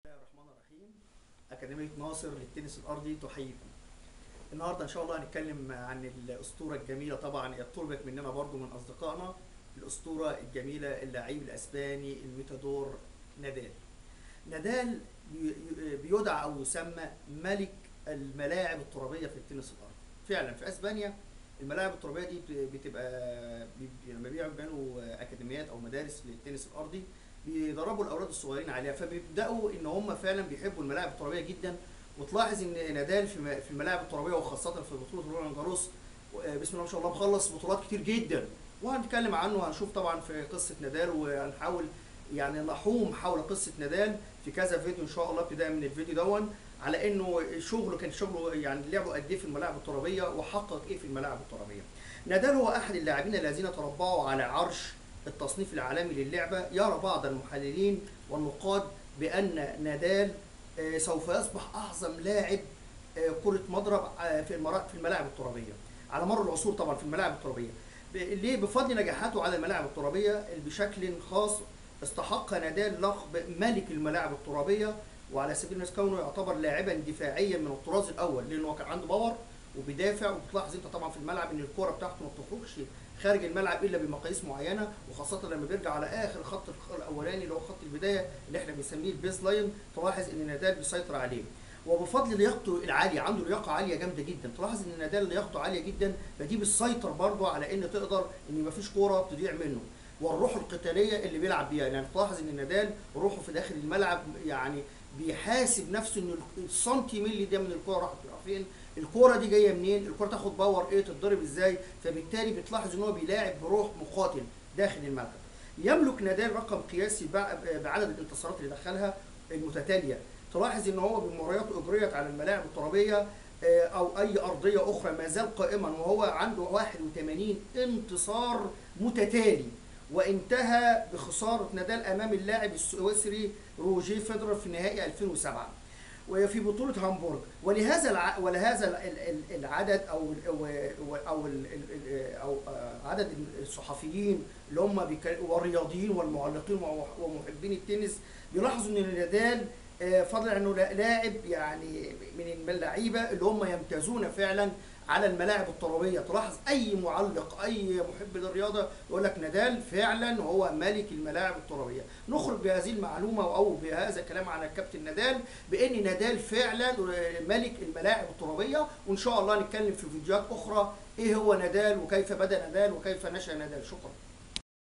الله الرحمن الرحيم أكاديمية ناصر للتنس الأرضي تحييكم. النهارده إن شاء الله هنتكلم عن الأسطورة الجميلة طبعا هي طلبت مننا برضو من أصدقائنا الأسطورة الجميلة اللاعب الأسباني الميتادور نادال. نادال بي- بيدعى أو يسمى ملك الملاعب الترابية في التنس الأرضي. فعلا في أسبانيا الملاعب الترابية دي بت- بتبقى بي- لما بيعملوا أكاديميات أو مدارس للتنس الأرضي بيدربوا الاولاد الصغيرين عليها فبيبداوا ان هم فعلا بيحبوا الملاعب الترابيه جدا وتلاحظ ان نادال في م- في الملاعب الترابيه وخاصه في بطوله رولان جاروس آه، بسم الله ما شاء الله مخلص بطولات كتير جدا وهنتكلم عنه وهنشوف طبعا في قصه نادال وهنحاول يعني نحوم حول قصه نادال في كذا فيديو ان شاء الله ابتداء من الفيديو دون على انه شغله كان شغله يعني لعبه قد ايه في الملاعب الترابيه وحقق ايه في الملاعب الترابيه. نادال هو احد اللاعبين الذين تربعوا على عرش التصنيف العالمي للعبة يرى بعض المحللين والنقاد بأن نادال آه، سوف يصبح أعظم لاعب آه، كرة مضرب آه، في المرا- في الملاعب الترابية على مر العصور طبعا في الملاعب الترابية ب- ليه بفضل نجاحاته على الملاعب الترابية بشكل خاص استحق نادال لقب ملك الملاعب الترابية وعلى سبيل المثال كونه يعتبر لاعبا دفاعيا من الطراز الاول لانه كان عنده باور وبيدافع وبتلاحظ انت طبعا في الملعب ان الكوره بتاعته ما بتخرجش خارج الملعب الا بمقاييس معينه وخاصه لما بيرجع على اخر خط الخ- الاولاني اللي هو خط البدايه اللي احنا بنسميه البيز لاين تلاحظ ان نادال بيسيطر عليه وبفضل لياقته العاليه عنده لياقه عاليه جامده جدا تلاحظ ان نادال لياقته عاليه جدا فدي بتسيطر برضه على ان تقدر ان مفيش كوره تضيع منه والروح القتاليه اللي بيلعب بيها يعني تلاحظ ان نادال روحه في داخل الملعب يعني بيحاسب نفسه ان السنتي ملي ده من الكوره راح تروح فين الكوره دي جايه منين الكوره تاخد باور ايه تتضرب ازاي فبالتالي بتلاحظ ان هو بيلاعب بروح مقاتل داخل الملعب يملك نادال رقم قياسي بع- بعدد الانتصارات اللي دخلها المتتاليه تلاحظ ان هو بمباريات اجريت على الملاعب الترابيه آه، او اي ارضيه اخرى ما زال قائما وهو عنده 81 انتصار متتالي وانتهى بخساره نادال امام اللاعب السويسري روجيه فيدرر في نهائي 2007 وفي بطولة هامبورغ ولهذا الع... ولهذا ال- ال- العدد او ال- او ال- ال- او آه، عدد الصحفيين اللي هم بيك... والرياضيين والمعلقين ومح- ومحبين التنس بيلاحظوا ان نادال آه، فضلا انه لا- لاعب يعني من اللعيبه اللي هم يمتازون فعلا على الملاعب الترابيه تلاحظ اي معلق اي محب للرياضه يقول لك نادال فعلا هو ملك الملاعب الترابيه نخرج بهذه المعلومه او بهذا الكلام عن الكابتن نادال بان نادال فعلا ملك الملاعب الترابيه وان شاء الله نتكلم في فيديوهات اخرى ايه هو نادال وكيف بدا نادال وكيف نشا نادال شكرا